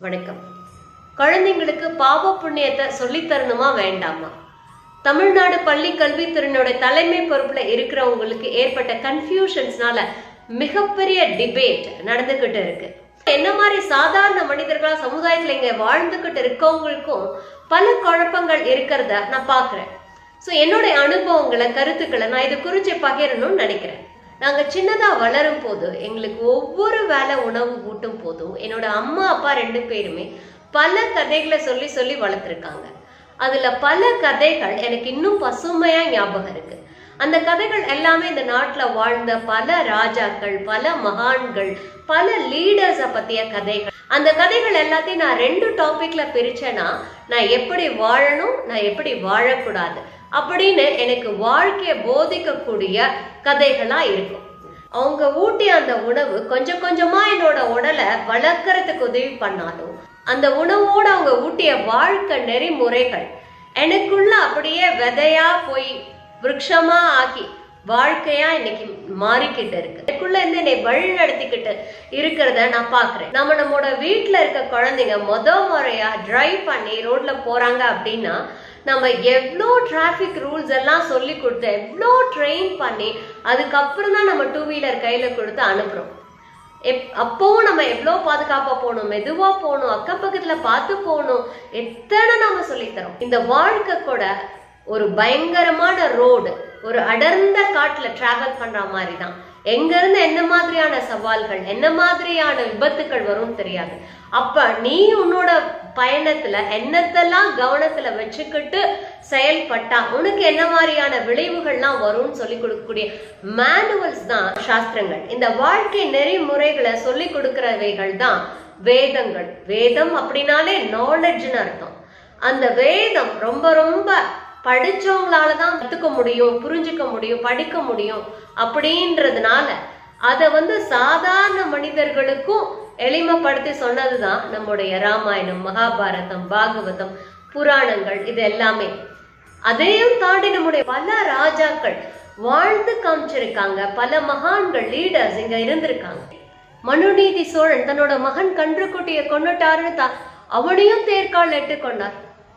வணக்கம் குழந்தைங்களுக்கு பாவ புண்ணியத்தை சொல்லித் தரணுமா வேண்டாமா தமிழ்நாடு பள்ளி கல்வித்துறையினோட தலைமை பொறுப்புல இருக்கிறவங்களுக்கு ஏற்பட்ட கன்ஃபியூஷன்ஸ்னால மிகப்பெரிய டிபேட் நடந்துகிட்டு இருக்கு என்ன மாதிரி சாதாரண மனிதர்களா சமுதாயத்துல இங்க வாழ்ந்துகிட்டு இருக்கவங்களுக்கும் பல குழப்பங்கள் இருக்கிறத நான் பாக்குறேன் ஸோ என்னுடைய அனுபவங்களை கருத்துக்களை நான் இது குறித்து பகிரணும்னு நினைக்கிறேன் நாங்க சின்னதா வளரும் போது எங்களுக்கு ஒவ்வொரு வேளை உணவு ஊட்டும் போதும் என்னோட அம்மா அப்பா ரெண்டு பேருமே பல கதைகளை சொல்லி சொல்லி வளர்த்துருக்காங்க அதுல பல கதைகள் எனக்கு இன்னும் பசுமையா ஞாபகம் இருக்கு அந்த கதைகள் எல்லாமே இந்த நாட்டுல வாழ்ந்த பல ராஜாக்கள் பல மகான்கள் பல லீடர்ஸை பத்திய கதைகள் அந்த கதைகள் எல்லாத்தையும் நான் ரெண்டு டாபிக்ல பிரிச்சேன்னா நான் எப்படி வாழணும் நான் எப்படி வாழக்கூடாது அப்படின்னு எனக்கு வாழ்க்கையை போதிக்கக்கூடிய கதைகளா இருக்கும் அவங்க ஊட்டிய அந்த உணவு கொஞ்சம் கொஞ்சமா என்னோட உடலை வளர்க்கறதுக்கு உதவி பண்ணாலும் அந்த உணவோட அவங்க ஊட்டிய வாழ்க்கை நெறிமுறைகள் எனக்குள்ள அப்படியே விதையா போய் விருட்சமா ஆக்கி வாழ்க்கையா இன்னைக்கு மாறிக்கிட்டு இருக்கு எனக்குள்ள இருந்து என்னை வழி நடத்திக்கிட்டு இருக்கிறத நான் பாக்குறேன் நம்ம நம்மளோட வீட்டுல இருக்க குழந்தைங்க முத முறையா டிரைவ் பண்ணி ரோட்ல போறாங்க அப்படின்னா நம்ம எவ்வளோ டிராஃபிக் ரூல்ஸ் எல்லாம் சொல்லி கொடுத்து எவ்வளோ ட்ரெயின் பண்ணி அதுக்கப்புறம் தான் நம்ம டூ வீலர் கையில கொடுத்து அனுப்புறோம் எப் அப்பவும் நம்ம எவ்வளோ பாதுகாப்பா போகணும் மெதுவா போகணும் அக்கம் பக்கத்துல பார்த்து போகணும் எத்தனை நாம சொல்லித்தரோம் இந்த வாழ்க்கை கூட ஒரு பயங்கரமான ரோடு ஒரு அடர்ந்த காட்டுல டிராவல் பண்ற மாதிரி தான் எங்க இருந்து என்ன மாதிரியான சவால்கள் என்ன மாதிரியான விபத்துக்கள் வரும் தெரியாது அப்ப நீ உன்னோட பயணத்துல என்னத்தெல்லாம் கவனத்துல வச்சுக்கிட்டு செயல்பட்டா உனக்கு என்ன மாதிரியான விளைவுகள்லாம் வரும்னு சொல்லி கொடுக்கக்கூடிய மேனுவல்ஸ் தான் சாஸ்திரங்கள் இந்த வாழ்க்கை நெறிமுறைகளை சொல்லி கொடுக்கிறவைகள் தான் வேதங்கள் வேதம் அப்படின்னாலே நாலேஜ்னு அர்த்தம் அந்த வேதம் ரொம்ப ரொம்ப படிச்சவங்களால தான் கத்துக்க முடியும் புரிஞ்சுக்க முடியும் படிக்க முடியும் அப்படின்றதுனால அதை வந்து சாதாரண மனிதர்களுக்கும் எளிமைப்படுத்தி சொன்னதுதான் நம்முடைய ராமாயணம் மகாபாரதம் பாகவதம் புராணங்கள் இது எல்லாமே அதையும் தாண்டி நம்முடைய பல ராஜாக்கள் வாழ்ந்து காமிச்சிருக்காங்க பல மகான்கள் லீடர்ஸ் இங்க இருந்திருக்காங்க மனுநீதி சோழன் தன்னோட மகன் கன்றுக்குட்டியை கொண்டுட்டாருன்னு தான் அவனையும் தேர்கால் எட்டு கொண்டார்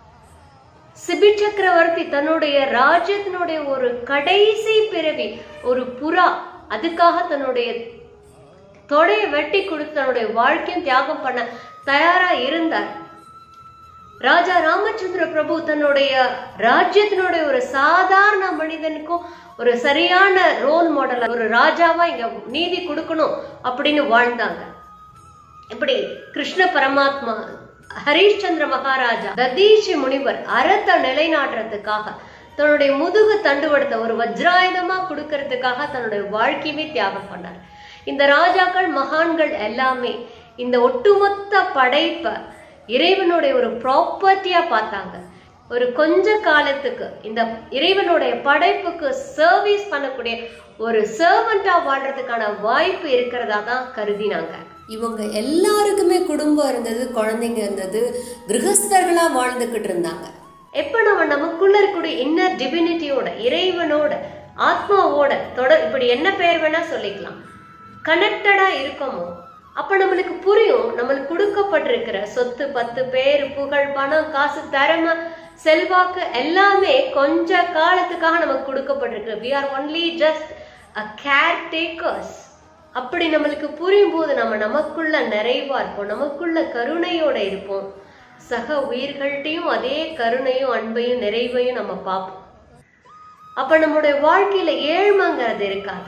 சிபி சக்கரவர்த்தி தன்னுடைய ராஜ்யத்தினுடைய ஒரு கடைசி பிறவி ஒரு புறா அதுக்காக தன்னுடைய தொடையை வெட்டி கொடுத்து தன்னுடைய வாழ்க்கையும் தியாகம் பண்ண தயாரா இருந்தார் ராஜா ராமச்சந்திர பிரபு தன்னுடைய ராஜ்யத்தினுடைய ஒரு சாதாரண மனிதனுக்கும் ஒரு சரியான ரோல் மாடல் ஒரு ராஜாவா இங்க நீதி கொடுக்கணும் அப்படின்னு வாழ்ந்தாங்க இப்படி கிருஷ்ண பரமாத்மா ஹரிஷ்சந்திர மகாராஜா ததீஷி முனிவர் அறத்தை நிலைநாட்டுறதுக்காக தன்னுடைய முதுகு தண்டுவடத்தை ஒரு வஜ்ராயுதமா கொடுக்கறதுக்காக தன்னுடைய வாழ்க்கையவே தியாகம் பண்ணார் இந்த ராஜாக்கள் மகான்கள் எல்லாமே இந்த ஒட்டுமொத்த படைப்பை இறைவனுடைய ஒரு ப்ராப்பர்ட்டியா பார்த்தாங்க ஒரு கொஞ்ச காலத்துக்கு இந்த இறைவனுடைய படைப்புக்கு சர்வீஸ் பண்ணக்கூடிய ஒரு சர்வெண்டா வாழ்றதுக்கான வாய்ப்பு இருக்கிறதா தான் கருதினாங்க இவங்க எல்லாருக்குமே குடும்பம் இருந்தது குழந்தைங்க இருந்தது கிரகஸ்தர்களா வாழ்ந்துகிட்டு இருந்தாங்க எப்ப நம்ம நமக்குள்ள இருக்கக்கூடிய இன்னர் டிவினிட்டியோட இறைவனோட ஆத்மாவோட தொடர் இப்படி என்ன பெயர் வேணா சொல்லிக்கலாம் கனெக்டடா இருக்கோமோ அப்ப நம்மளுக்கு புரியும் நம்மளுக்கு கொடுக்கப்பட்டிருக்கிற சொத்து பத்து பேர் புகழ் பணம் காசு திறமை செல்வாக்கு எல்லாமே கொஞ்ச காலத்துக்காக நமக்கு கொடுக்கப்பட்டிருக்கு we are only just a caretakers அப்படி நம்மளுக்கு புரியும் போது நம்ம நமக்குள்ள நிறைவா இருப்போம் நமக்குள்ள கருணையோட இருப்போம் சக உயிர்கள்ட்டையும் அதே கருணையும் அன்பையும் நிறைவையும் நம்ம பார்ப்போம் அப்ப நம்மளுடைய வாழ்க்கையில ஏழ்மைங்கிறது இருக்காது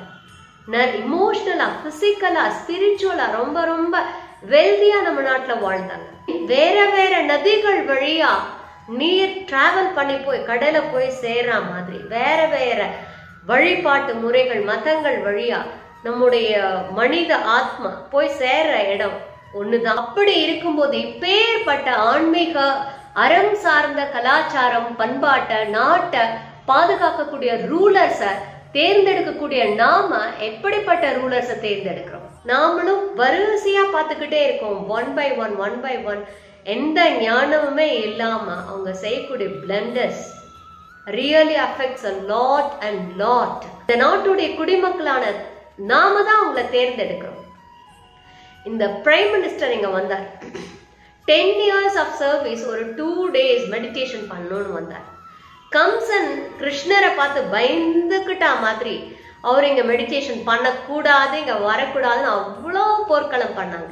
இமோஷனலா பிசிக்கலா ஸ்பிரிச்சுவலா ரொம்ப ரொம்ப வெல்தியா நம்ம நாட்டுல வாழ்ந்தாங்க வேற வேற நதிகள் வழியா நீர் டிராவல் பண்ணி போய் கடலை போய் சேர்ற மாதிரி வேற வேற வழிபாட்டு முறைகள் மதங்கள் வழியா நம்முடைய மனித ஆத்மா போய் சேர்ற இடம் ஒண்ணுதான் அப்படி இருக்கும்போது இப்பேற்பட்ட ஆன்மீக அறம் சார்ந்த கலாச்சாரம் பண்பாட்டை நாட்டை பாதுகாக்கக்கூடிய ரூலர்ஸை தேர்ந்தெடுக்கக்கூடிய நாம எப்படிப்பட்ட ரூலர்ஸை தேர்ந்தெடுக்கிறோம் நாமளும் வரிசையா பார்த்துக்கிட்டே இருக்கோம் one by one one by one எந்த ஞானமுமே இல்லாம அவங்க செய்யக்கூடிய blunders really affects a lot and lot இந்த நாட்டுடைய குடிமக்களான நாம தான் அவங்கள தேர்ந்தெடுக்கிறோம் இந்த பிரைம் மினிஸ்டர் இங்க வந்தார் டென் இயர்ஸ் ஆஃப் சர்வீஸ் ஒரு டூ டேஸ் மெடிடேஷன் பண்ணணும்னு வந்தார் கம்சன் கிருஷ்ணரை பார்த்து பயந்துக்கிட்டா மாதிரி அவர் இங்க மெடிடேஷன் பண்ணக்கூடாது இங்க வரக்கூடாதுன்னு அவ்வளோ போர்க்களம் பண்ணாங்க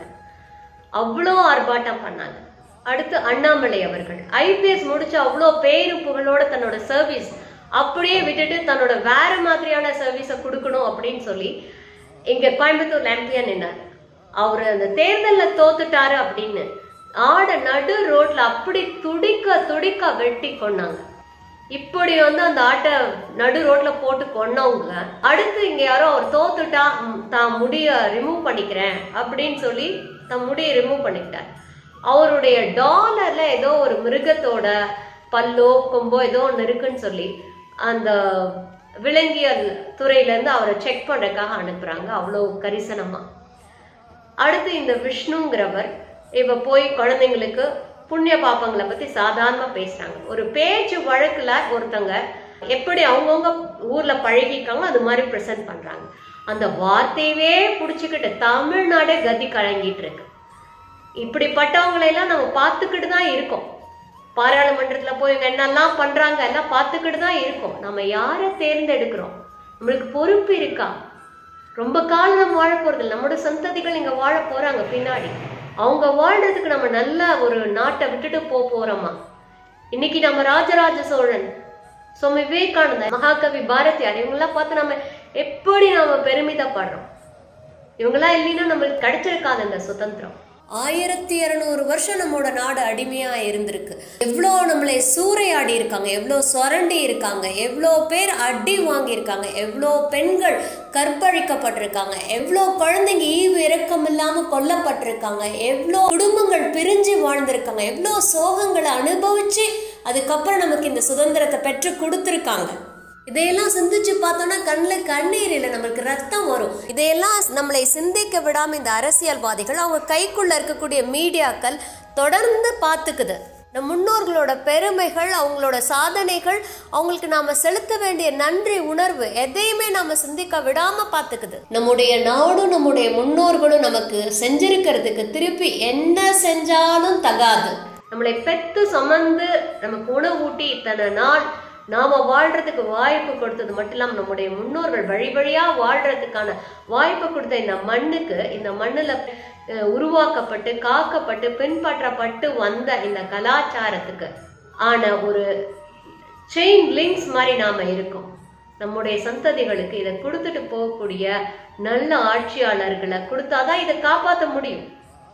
அவ்வளோ ஆர்ப்பாட்டம் பண்ணாங்க அடுத்து அண்ணாமலை அவர்கள் ஐபிஎஸ் முடிச்சு அவ்வளோ பேரு புகழோட தன்னோட சர்வீஸ் அப்படியே விட்டுட்டு தன்னோட வேற மாதிரியான சர்வீஸை கொடுக்கணும் அப்படின்னு சொல்லி இங்க கோயம்புத்தூர் எம்பியா நின்னார் அவர் அந்த தேர்தல்ல தோத்துட்டாரு அப்படின்னு ஆட நடு ரோட்ல அப்படி துடிக்க துடிக்க வெட்டி கொண்டாங்க இப்படி வந்து அந்த ஆட்டை நடு ரோட்ல போட்டு கொன்னவங்க அடுத்து இங்க யாரோ அவர் தோத்துட்டா ம், தான் முடிய ரிமூவ் பண்ணிக்கிறேன் அப்படின்னு சொல்லி தன் முடிய ரிமூவ் பண்ணிக்கிட்டார் அவருடைய டாலர்ல ஏதோ ஒரு மிருகத்தோட பல்லோ கொம்போ ஏதோ ஒன்று இருக்குன்னு சொல்லி அந்த விலங்கியல் துறையில இருந்து அவரை செக் பண்றதுக்காக அனுப்புறாங்க அவ்வளோ கரிசனமா அடுத்து இந்த விஷ்ணுங்கிறவர் இவ போய் குழந்தைங்களுக்கு புண்ணிய பாப்பங்களை பத்தி சாதாரணமா பேசுறாங்க ஒரு பேச்சு வழக்குல ஒருத்தங்க எப்படி அவங்கவுங்க ஊர்ல பழகிக்காங்களோ அது மாதிரி ப்ரெசென்ட் பண்றாங்க அந்த வார்த்தையவே புடிச்சுக்கிட்டு தமிழ்நாடே கதி கலங்கிட்டு இருக்கு இப்படிப்பட்டவங்களை எல்லாம் நம்ம பார்த்துக்கிட்டு தான் இருக்கோம் பாராளுமன்றத்துல போய் இவங்க என்னெல்லாம் பண்றாங்க எல்லாம் பார்த்துக்கிட்டு தான் இருக்கோம் நம்ம யாரை தேர்ந்தெடுக்கிறோம் நம்மளுக்கு பொறுப்பு இருக்கா ரொம்ப காலம் நம்ம வாழ போறது நம்மளோட சந்ததிகள் இங்க வாழ போறாங்க பின்னாடி அவங்க வாழ்றதுக்கு நம்ம நல்ல ஒரு நாட்டை விட்டுட்டு போக போறோமா இன்னைக்கு நம்ம ராஜராஜ சோழன் சுவாமி விவேகானந்தர் மகாகவி பாரதியார் இவங்கெல்லாம் பார்த்து நம்ம எப்படி நாம பெருமிதப்படுறோம் இவங்கெல்லாம் இல்லைன்னா நம்மளுக்கு கிடைச்சிருக்காது இந்த சுதந்திரம் ஆயிரத்தி இருநூறு வருஷம் நம்மோட நாடு அடிமையா இருந்திருக்கு எவ்வளோ நம்மளை சூறையாடி இருக்காங்க எவ்வளோ சுரண்டி இருக்காங்க எவ்வளோ பேர் அடி வாங்கியிருக்காங்க எவ்வளோ பெண்கள் கற்பழிக்கப்பட்டிருக்காங்க எவ்வளோ குழந்தைங்க ஈவு இரக்கம் இல்லாம கொல்லப்பட்டிருக்காங்க எவ்வளோ குடும்பங்கள் பிரிஞ்சு வாழ்ந்திருக்காங்க எவ்வளோ சோகங்களை அனுபவிச்சு அதுக்கப்புறம் நமக்கு இந்த சுதந்திரத்தை பெற்று கொடுத்துருக்காங்க இதையெல்லாம் சிந்திச்சு பார்த்தோம்னா கண்ணில் கண்ணீர் இல்லை நம்மளுக்கு ரத்தம் வரும் இதையெல்லாம் நம்மளை சிந்திக்க விடாம இந்த அரசியல்வாதிகள் அவங்க கைக்குள்ள இருக்கக்கூடிய மீடியாக்கள் தொடர்ந்து பார்த்துக்குது நம் முன்னோர்களோட பெருமைகள் அவங்களோட சாதனைகள் அவங்களுக்கு நாம செலுத்த வேண்டிய நன்றி உணர்வு எதையுமே நாம சிந்திக்க விடாம பார்த்துக்குது நம்முடைய நாடும் நம்முடைய முன்னோர்களும் நமக்கு செஞ்சிருக்கிறதுக்கு திருப்பி என்ன செஞ்சாலும் தகாது நம்மளை பெத்து சுமந்து நமக்கு உணவூட்டி இத்தனை நாள் நாம வாழ்றதுக்கு வாய்ப்பு கொடுத்தது மட்டும் இல்லாம நம்முடைய முன்னோர்கள் வழி வழியா வாழ்றதுக்கான வாய்ப்பு கொடுத்த இந்த மண்ணுக்கு இந்த மண்ணுல அஹ், உருவாக்கப்பட்டு காக்கப்பட்டு பின்பற்றப்பட்டு வந்த இந்த கலாச்சாரத்துக்கு ஆன ஒரு செயின் லிங்க்ஸ் மாதிரி நாம இருக்கோம் நம்முடைய சந்ததிகளுக்கு இதை கொடுத்துட்டு போகக்கூடிய நல்ல ஆட்சியாளர்களை கொடுத்தாதான் இதை காப்பாற்ற முடியும்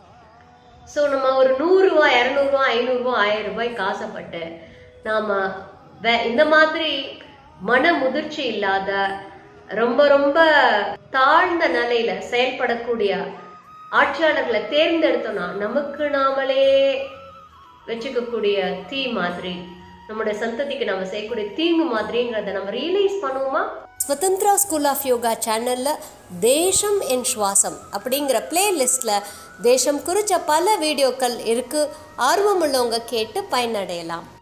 ஸோ நம்ம ஒரு நூறுரூவா இரநூறுவா ஐநூறுரூவா ஆயிரம் ரூபாய் காசப்பட்டு நாம வே இந்த மாதிரி மன முதிர்ச்சி இல்லாத ரொம்ப ரொம்ப தாழ்ந்த நிலையில செயல்படக்கூடிய ஆட்சியாளர்களை தேர்ந்தெடுத்தோம்னா நமக்கு நாமளே வச்சுக்கக்கூடிய தீ மாதிரி நம்முடைய சந்ததிக்கு நம்ம செய்யக்கூடிய தீங்கு மாதிரிங்கிறத நம்ம ரியலைஸ் பண்ணுவோமா ஸ்வதந்திரா ஸ்கூல் ஆஃப் யோகா சேனலில் தேசம் என் சுவாசம் அப்படிங்கிற பிளேலிஸ்ட்டில் தேசம் குறித்த பல வீடியோக்கள் இருக்குது ஆர்வமுள்ளவங்க கேட்டு பயனடையலாம்